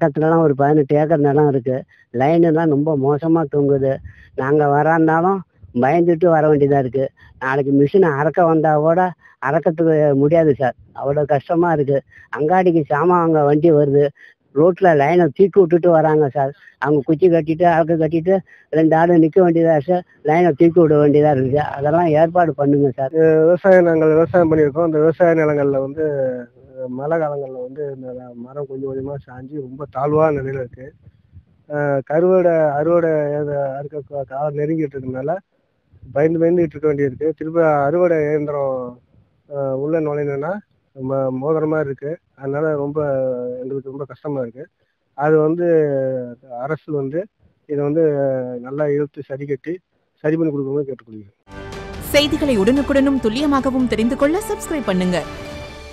பக்கத்துலலாம் ஒரு பதினெட்டு ஏக்கர் நிலம் இருக்கு லைனு தான் ரொம்ப மோசமாக தூங்குது நாங்கள் வராந்தாலும் பயந்துட்டு வர வேண்டியதாக இருக்கு நாளைக்கு மிஷினை அறக்க வந்தால் கூட அறக்கிறதுக்கு முடியாது சார் அவ்வளோ கஷ்டமாக இருக்கு அங்காடிக்கு சாமான் அங்கே வண்டி வருது ரோட்டில் லைனை தூக்கி விட்டுட்டு வராங்க சார் அவங்க குச்சி கட்டிட்டு அறக்க கட்டிட்டு ரெண்டு ஆள் நிற்க வேண்டியதாக சார் லைனை தூக்கி விட வேண்டியதாக இருக்குது அதெல்லாம் ஏற்பாடு பண்ணுங்க சார் விவசாயம் நாங்கள் விவசாயம் பண்ணியிருக்கோம் அந்த விவசாய நிலங்களில் வந்து அஹ், மழை காலங்களில் வந்து இந்த மரம் கொஞ்சம் கொஞ்சமாக சாஞ்சு ரொம்ப தாழ்வான நிலையில் இருக்கு அஹ், கருவடை அறுவடை ஏத- அறுக்க கா- காலம் நெருங்கிட்டு இருக்கனால பயந்து பயந்துகிட்டு இருக்க வேண்டியிருக்கு திரும்ப அறுவடை இயந்திரம் அஹ், உள்ள நுழையணுன்னா ரொம்ப மோதிர மாதிரி இருக்கு அதனால ரொம்ப எங்களுக்கு ரொம்ப கஷ்டமா இருக்கு அது வந்து அரசு வந்து இதை வந்து நல்லா இழுத்து சரி கட்டி சரி பண்ணி கொடுக்கணும்னு கேட்டுக்கொள்கிறேன் செய்திகளை உடனுக்குடனும் துல்லியமாகவும் தெரிந்து கொள்ள சப்ஸ்கிரைப் பண்ணுங்க